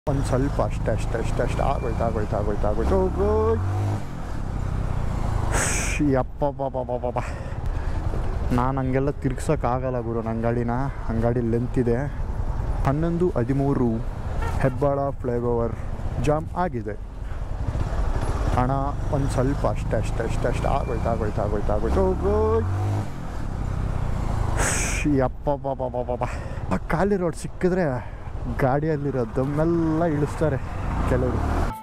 ಒಂದು ಸ್ವಲ್ಪ ಅಷ್ಟೇ ಅಷ್ಟೇ ಅಷ್ಟೇ ಅಷ್ಟೇ ಆಗೋಯ್ತು ಆಗೋಯ್ತು ಆಗೋಯ್ತು ಆಗೋಯ್ತು ಹೋಗೋಯ್ ಯಪ್ಪ ಬಾಬಾ ನಾನು ಹಂಗೆಲ್ಲ ತಿರ್ಗ್ಸೋಕ್ಕಾಗಲ್ಲ ಗುರು ನನ್ನ ಗಾಡಿನ ನನ್ನ ಗಾಡಿ ಲೆಂತ್ ಇದೆ ಹನ್ನೊಂದು ಹದಿಮೂರು ಹೆಬ್ಬಾಳ ಫ್ಲೈಓವರ್ ಜಾಮ್ ಆಗಿದೆ ಹಣ ಒಂದು ಸ್ವಲ್ಪ ಅಷ್ಟೇ ಅಷ್ಟೇ ಅಷ್ಟೇ ಅಷ್ಟೇ ಆಗೋಯ್ತು ಆಗೋಯ್ತು ಆಗೋಯ್ತು ಆಗೋಯ್ತು ಹೋಗೋಯ್ ಯಪ್ಪ ಬಾಬಾ ಬಾಬಾ ಆ ಖಾಲಿ ರೋಡ್ ಸಿಕ್ಕಿದ್ರೆ ಗಾಡಿಯಲ್ಲಿರೋ ದಮ್ಮೆಲ್ಲ ಇಳಿಸ್ತಾರೆ ಕೆಲವರು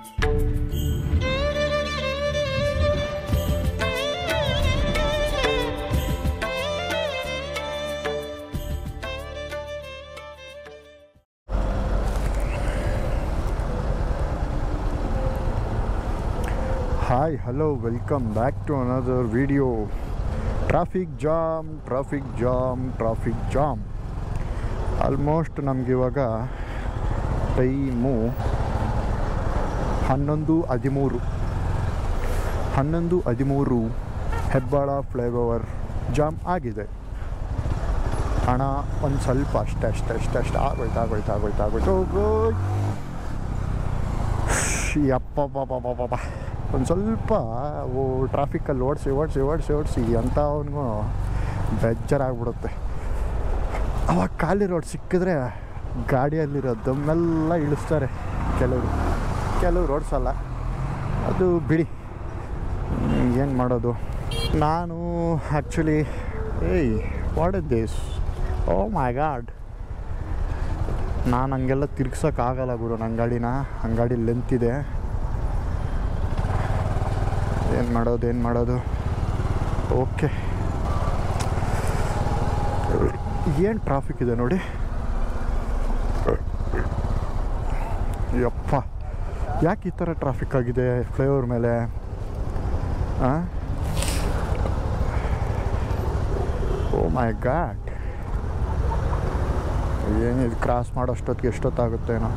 hi hello welcome back to another video traffic jam traffic jam traffic jam almost ನಮಗಿವಾಗ ಟೈಮು ಹನ್ನೊಂದು ಹದಿಮೂರು ಹನ್ನೊಂದು ಹದಿಮೂರು ಹೆಬ್ಬಾಳ ಫ್ಲೈಓವರ್ ಜಾಮ್ ಆಗಿದೆ ಹಣ ಒಂದು ಸ್ವಲ್ಪ ಅಷ್ಟೇ ಅಷ್ಟೇ ಅಷ್ಟೇ ಅಷ್ಟೇ ಆಗೋಯ್ತು ಆಗೋಯ್ತು ಆಗೋಯ್ತು ಆಗೋಯ್ತು ಹೋಗೋಯ್ ಯಪ್ಪ ಬಾಬಾ ಬಾಬಾ ಒಂದು ಸ್ವಲ್ಪ ಓ ಟ್ರಾಫಿಕಲ್ಲಿ ಓಡಿಸಿ ಓಡಿಸಿ ಓಡಿಸಿ ಓಡಿಸಿ ಅಂತ ಅವನಿಗೂ ಬೇಜಾರಾಗ್ಬಿಡುತ್ತೆ ಅವಾಗ ಖಾಲಿ ರೋಡ್ ಸಿಕ್ಕಿದ್ರೆ ಗಾಡಿಯಲ್ಲಿರೋ ದಮ್ಮೆಲ್ಲ ಇಳಿಸ್ತಾರೆ ಕೆಲವರು ಕೆಲವ್ರು ಓಡಿಸಲ್ಲ ಅದು ಬಿಡಿ ಏನು ಮಾಡೋದು ನಾನು ಆ್ಯಕ್ಚುಲಿ ಏಯ್ what is this oh my god ನಾನು ಹಂಗೆಲ್ಲ ತಿರ್ಗ್ಸೋಕ್ಕಾಗಲ್ಲ ಗುರು ನನ್ನ ಗಾಡಿನ ನನ್ನ ಗಾಡಿ ಲೆಂತ್ ಇದೆ ಏನು ಮಾಡೋದು ಏನು ಮಾಡೋದು ಓಕೆ ಏನು ಟ್ರಾಫಿಕ್ ಇದೆ ನೋಡಿ ಯಪ್ಪ ಯಾಕೆ ಈ ಥರ ಟ್ರಾಫಿಕ್ ಆಗಿದೆ ಫ್ಲೈಓವರ್ ಮೇಲೆ ಹಾಂ ಓ ಮೈ ಗಾಡ್ ಏನಿದು ಕ್ರಾಸ್ ಮಾಡೋಷ್ಟೊತ್ತಿಗೆ ಎಷ್ಟೊತ್ತಾಗುತ್ತೇನೋ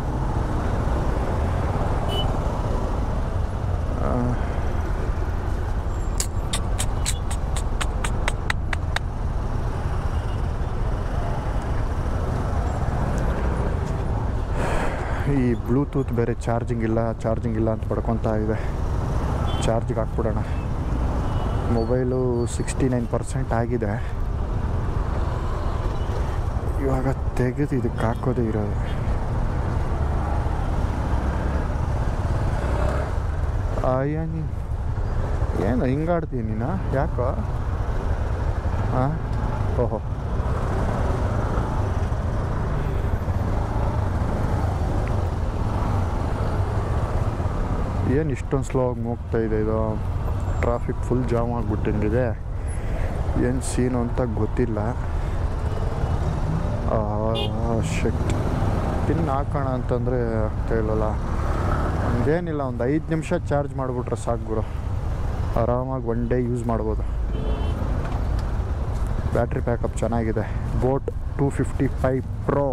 ಆ, ಈ ಬ್ಲೂಟೂತ್ ಬೇರೆ ಚಾರ್ಜಿಂಗ್ ಇಲ್ಲ ಚಾರ್ಜಿಂಗ್ ಇಲ್ಲ ಅಂತ ಪಡ್ಕೊತಾ ಇದೆ ಚಾರ್ಜಿಗೆ ಹಾಕ್ಬಿಡೋಣ ಮೊಬೈಲು ಸಿಕ್ಸ್ಟಿ ನೈನ್ ಪರ್ಸೆಂಟ್ ಆಗಿದೆ ಇವಾಗ ತೆಗೆದು ಇದಕ್ಕೆ ಹಾಕೋದೇ ಇರೋದು ಅಯ್ಯ ನೀ ಏನು ಹಿಂಗಾಡ್ತೀನಿ ನೀನು ಯಾಕೋ ಹಾಂ ಓಹೋ ಏನು ಇಷ್ಟೊಂದು ಸ್ಲೋ ಆಗಿ ಹೋಗ್ತಾ ಇದೆ ಇದು ಟ್ರಾಫಿಕ್ ಫುಲ್ ಜಾಮ್ ಆಗಿಬಿಟ್ಟಂಗಿದೆ ಏನು ಸೀನು ಅಂತ ಗೊತ್ತಿಲ್ಲ ಶೆಟ್ ಪಿನ್ ಹಾಕೋಣ ಅಂತಂದರೆ ಆಗ್ತಾ ಇಲ್ಲಲ್ಲ ಹಂಗೇನಿಲ್ಲ ಒಂದು ಐದು ನಿಮಿಷ ಚಾರ್ಜ್ ಮಾಡಿಬಿಟ್ರೆ ಸಾಕು ಗುರು ಆರಾಮಾಗಿ ಒನ್ ಡೇ ಯೂಸ್ ಮಾಡ್ಬೋದು ಬ್ಯಾಟ್ರಿ ಬ್ಯಾಕಪ್ ಚೆನ್ನಾಗಿದೆ boAt two fifty five pro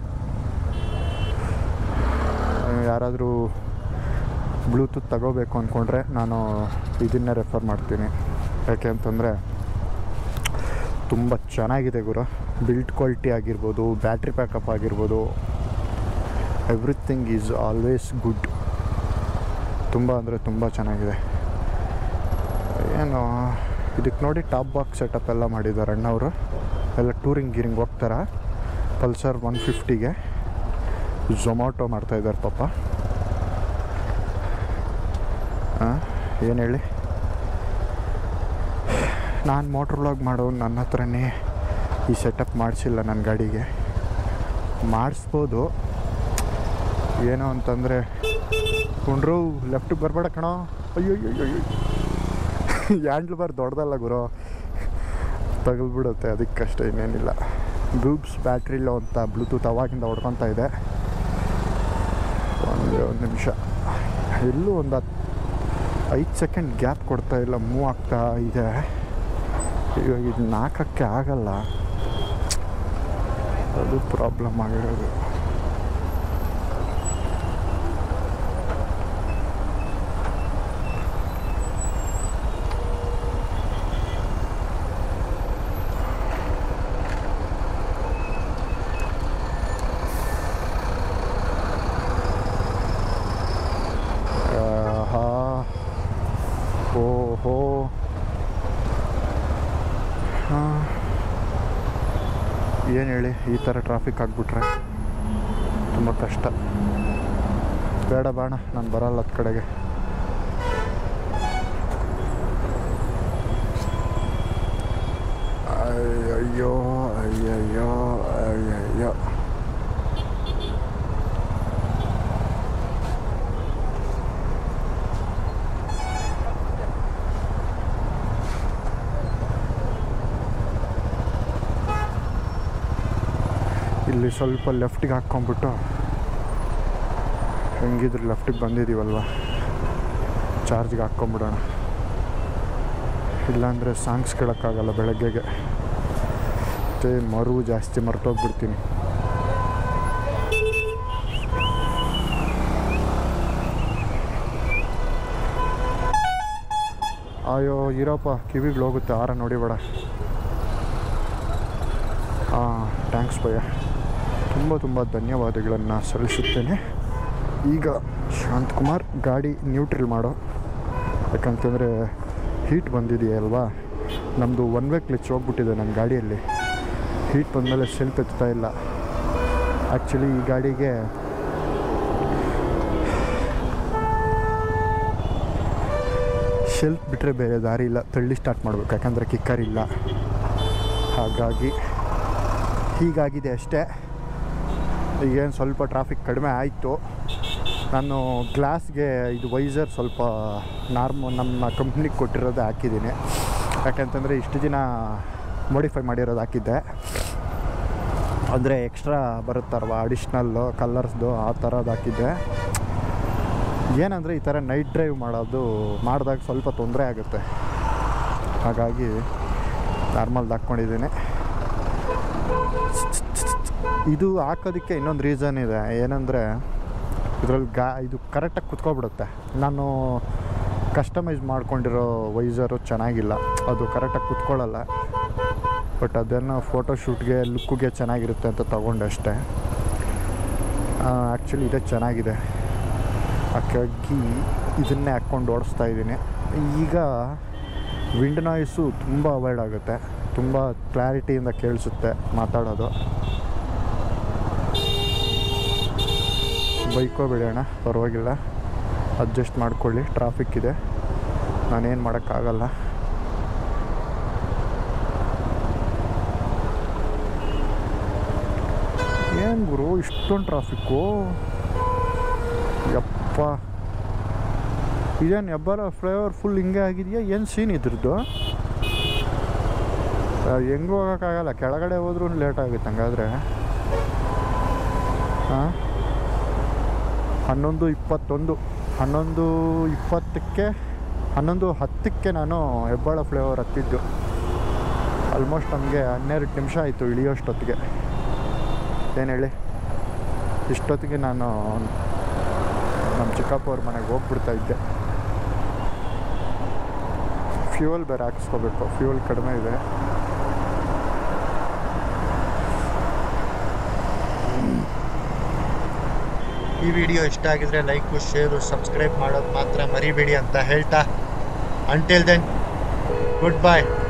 ಯಾರಾದರೂ ಬ್ಲೂಟೂತ್ ತಗೋಬೇಕು ಅಂದ್ಕೊಂಡ್ರೆ ನಾನು ಇದನ್ನೇ ರೆಫರ್ ಮಾಡ್ತೀನಿ ಯಾಕೆ ಅಂತಂದರೆ ತುಂಬ ಚೆನ್ನಾಗಿದೆ ಗುರು ಬಿಲ್ಡ್ ಕ್ವಾಲಿಟಿ ಆಗಿರ್ಬೋದು ಬ್ಯಾಟ್ರಿ ಬ್ಯಾಕಪ್ ಆಗಿರ್ಬೋದು ಎವ್ರಿಥಿಂಗ್ ಈಸ್ ಆಲ್ವೇಸ್ ಗುಡ್ ತುಂಬ ಅಂದರೆ ತುಂಬ ಚೆನ್ನಾಗಿದೆ ಏನು ಇದಕ್ಕೆ ನೋಡಿ ಟಾಪ್ ಬಾಕ್ಸ್ ಸೆಟಪ್ ಎಲ್ಲ ಮಾಡಿದ್ದಾರೆ ಅಣ್ಣವರು ಎಲ್ಲ ಟೂರಿಂಗ್ ಗೀರಿಂಗ್ ಹೋಗ್ತಾರೆ ಪಲ್ಸರ್ ಒನ್ ಫಿಫ್ಟಿಗೆ ಝೊಮ್ಯಾಟೊ ಮಾಡ್ತಾಯಿದ್ದಾರೆ ಪಾಪ ಏನು ಹೇಳಿ ನಾನು ಮೋಟ್ರ್ ವ್ಲಾಗ್ ಮಾಡೋ ನನ್ನ ಹತ್ರನೇ ಈ ಸೆಟಪ್ ಮಾಡಿಸಿಲ್ಲ ನನ್ನ ಗಾಡಿಗೆ ಮಾಡಿಸ್ಬೋದು ಏನೋ ಅಂತಂದರೆ ಕುಂಡ್ರು ಲೆಫ್ಟಿಗೆ ಬರಬೇಡ ಕಣೋ ಅಯ್ಯೋ ಅಯ್ಯೋ ಅಯ್ಯೋ ಹ್ಯಾಂಡ್ಲ್ ಬಾರ್ ದೊಡ್ಡದಲ್ಲ ಗುರು ತಗಲ್ಬಿಡುತ್ತೆ ಅದಕ್ಕಷ್ಟೇ ಇನ್ನೇನಿಲ್ಲ ಗೂಬ್ಸ್ ಬ್ಯಾಟ್ರಿಲ್ಲ ಅಂತ ಬ್ಲೂಟೂತ್ ಅವಾಗಿಂದ ಹೊಡ್ಕೊತಾ ಇದೆ ಒಂದು ಒಂದು ನಿಮಿಷ ಎಲ್ಲೂ ಒಂದು ಹತ್ತು ಐದು ಸೆಕೆಂಡ್ ಗ್ಯಾಪ್ ಕೊಡ್ತಾ ಇಲ್ಲ ಮೂವ್ ಆಗ್ತಾ ಇದೆ ಇವಾಗ ಇದನ್ನ ಹಾಕೋಕ್ಕೆ ಆಗಲ್ಲ ಅದು ಪ್ರಾಬ್ಲಮ್ ಆಗಿರೋದು ಏನು ಹೇಳಿ ಈ ಥರ ಟ್ರಾಫಿಕ್ ಆಗಿಬಿಟ್ರೆ ತುಂಬ ಕಷ್ಟ ಬೇಡ ಬಾಣ ನಾನು ಬರಲ್ಲ ಹತ್ತು ಕಡೆಗೆ ಅಯ್ಯಯ್ಯೋ ಅಯ್ಯಯ್ಯೋ ಅಯ್ಯಯ್ಯೋ ಇಲ್ಲಿ ಸ್ವಲ್ಪ ಲೆಫ್ಟಿಗೆ ಹಾಕ್ಕೊಂಬಿಟ್ಟು ಹೆಂಗಿದ್ರು ಲೆಫ್ಟಿಗೆ ಬಂದಿದ್ದೀವಲ್ವ ಚಾರ್ಜ್ಗೆ ಹಾಕ್ಕೊಂಬಿಡೋಣ ಇಲ್ಲಾಂದರೆ ಸಾಂಗ್ಸ್ ಕೇಳೋಕ್ಕಾಗಲ್ಲ ಬೆಳಗ್ಗೆಗೆ ಮತ್ತು ಮರು ಜಾಸ್ತಿ ಮರ್ತೋಗ್ಬಿಡ್ತೀನಿ ಅಯ್ಯೋ ಇರೋಪ್ಪ ಕಿವಿಗಳು ಹೋಗುತ್ತೆ ಆರ ನೋಡಿಬೇಡ ಹಾಂ ಥ್ಯಾಂಕ್ಸ್ ಭಯ್ಯ ತುಂಬ ತುಂಬ ಧನ್ಯವಾದಗಳನ್ನು ಸಲ್ಲಿಸುತ್ತೇನೆ ಈಗ ಶಾಂತಕುಮಾರ್ ಗಾಡಿ ನ್ಯೂಟ್ರಲ್ ಮಾಡೋ ಯಾಕಂತಂದರೆ ಹೀಟ್ ಬಂದಿದೆಯಲ್ವಾ ನಮ್ಮದು ಒನ್ ವೇ ಕ್ಲಿಚ್ ಹೋಗ್ಬಿಟ್ಟಿದೆ ನನ್ನ ಗಾಡಿಯಲ್ಲಿ ಹೀಟ್ ಬಂದಮೇಲೆ ಸೆಲ್ಫ್ ಎತ್ತಾ ಇಲ್ಲ ಆ್ಯಕ್ಚುಲಿ ಈ ಗಾಡಿಗೆ ಶೆಲ್ಫ್ ಬಿಟ್ಟರೆ ಬೇರೆ ದಾರಿ ಇಲ್ಲ ತಳ್ಳಿ ಸ್ಟಾರ್ಟ್ ಮಾಡಬೇಕು ಯಾಕಂದರೆ ಕಿಕ್ಕರ್ ಇಲ್ಲ ಹಾಗಾಗಿ ಹೀಗಾಗಿದೆ ಅಷ್ಟೇ ಈಗೇನು ಸ್ವಲ್ಪ ಟ್ರಾಫಿಕ್ ಕಡಿಮೆ ಆಯಿತು ನಾನು ಗ್ಲಾಸ್ಗೆ ಇದು ವೈಸರ್ ಸ್ವಲ್ಪ ನಾರ್ಮ ನಮ್ಮ ಕಂಪ್ನಿಗೆ ಕೊಟ್ಟಿರೋದೇ ಹಾಕಿದ್ದೀನಿ ಯಾಕಂತಂದರೆ ಇಷ್ಟು ದಿನ ಮಾಡಿಫೈ ಮಾಡಿರೋದು ಹಾಕಿದ್ದೆ ಅಂದರೆ ಎಕ್ಸ್ಟ್ರಾ ಬರುತ್ತಲ್ವ ಅಡಿಷ್ನಲ್ಲು ಕಲರ್ಸ್ದು ಆ ಥರದ್ದು ಹಾಕಿದ್ದೆ ಏನಂದರೆ ಈ ಥರ ನೈಟ್ ಡ್ರೈವ್ ಮಾಡೋದು ಮಾಡಿದಾಗ ಸ್ವಲ್ಪ ತೊಂದರೆ ಆಗುತ್ತೆ ಹಾಗಾಗಿ ನಾರ್ಮಲ್ದು ಹಾಕ್ಕೊಂಡಿದ್ದೀನಿ ಇದು ಹಾಕೋದಕ್ಕೆ ಇನ್ನೊಂದು ರೀಸನ್ ಇದೆ ಏನಂದರೆ ಇದರಲ್ಲಿ ಗಾ ಇದು ಕರೆಕ್ಟಾಗಿ ಕುತ್ಕೊಬಿಡುತ್ತೆ ನಾನು ಕಸ್ಟಮೈಸ್ ಮಾಡ್ಕೊಂಡಿರೋ ವೈಸರು ಚೆನ್ನಾಗಿಲ್ಲ ಅದು ಕರೆಕ್ಟಾಗಿ ಕುತ್ಕೊಳ್ಳಲ್ಲ ಬಟ್ ಅದನ್ನು ಫೋಟೋಶೂಟ್ಗೆ ಲುಕ್ಕಿಗೆ ಚೆನ್ನಾಗಿರುತ್ತೆ ಅಂತ ತೊಗೊಂಡೆ ಅಷ್ಟೇ ಆ್ಯಕ್ಚುಲಿ ಇದೇ ಚೆನ್ನಾಗಿದೆ ಹಾಗಾಗಿ ಇದನ್ನೇ ಹಾಕ್ಕೊಂಡು ಓಡಿಸ್ತಾ ಇದ್ದೀನಿ ಈಗ ವಿಂಡ್ ನಾಯ್ಸು ತುಂಬ ಅವಾಯ್ಡ್ ಆಗುತ್ತೆ ತುಂಬ ಕ್ಲಾರಿಟಿಯಿಂದ ಕೇಳಿಸುತ್ತೆ ಮಾತಾಡೋದು ಬೈಕೋ ಬಿಡೋಣ ಪರವಾಗಿಲ್ಲ ಅಡ್ಜಸ್ಟ್ ಮಾಡ್ಕೊಳ್ಳಿ ಟ್ರಾಫಿಕ್ ಇದೆ ನಾನೇನು ಮಾಡೋಕ್ಕಾಗಲ್ಲ ಏನು ಗುರು ಇಷ್ಟೊಂದು ಟ್ರಾಫಿಕ್ಕು ಯಪ್ಪ ಇದೇನು ಹೆಬ್ಬಾರ ಫ್ಲೈಓವರ್ ಫುಲ್ ಹಿಂಗೆ ಆಗಿದೆಯಾ ಏನು ಸೀನ್ ಇದ್ರದ್ದು ಹೆಂಗೂ ಹೋಗೋಕ್ಕಾಗಲ್ಲ ಕೆಳಗಡೆ ಹೋದ್ರೂ ಲೇಟ್ ಆಗುತ್ತೆ ಹಂಗಾದ್ರೆ ಹಾಂ ಹನ್ನೊಂದು ಇಪ್ಪತ್ತೊಂದು ಹನ್ನೊಂದು ಇಪ್ಪತ್ತಕ್ಕೆ ಹನ್ನೊಂದು ಹತ್ತಕ್ಕೆ ನಾನು ಹೆಬ್ಬಾಳ ಫ್ಲೇವರ್ ಹತ್ತಿದ್ದು ಆಲ್ಮೋಸ್ಟ್ ನಮಗೆ ಹನ್ನೆರಡು ನಿಮಿಷ ಆಯಿತು ಇಳಿಯೋಷ್ಟೊತ್ತಿಗೆ ಏನು ಹೇಳಿ ಇಷ್ಟೊತ್ತಿಗೆ ನಾನು ನಮ್ಮ ಚಿಕ್ಕಪ್ಪ ಅವ್ರ ಮನೆಗೆ ಹೋಗ್ಬಿಡ್ತಾ ಇದ್ದೆ ಫ್ಯೂಯಲ್ ಬೇರೆ ಹಾಕಿಸ್ಕೋಬೇಕು ಫ್ಯೂಯಲ್ ಕಡಿಮೆ ಇದೆ ಈ ವಿಡಿಯೋ ಇಷ್ಟ ಆಗಿದ್ರೆ ಲೈಕು ಶೇರು ಸಬ್ಸ್ಕ್ರೈಬ್ ಮಾಡೋದು ಮಾತ್ರ ಮರಿಬೇಡಿ ಅಂತ ಹೇಳ್ತಾ ಅಂಟಿಲ್ ದೆನ್ ಗುಡ್ ಬಾಯ್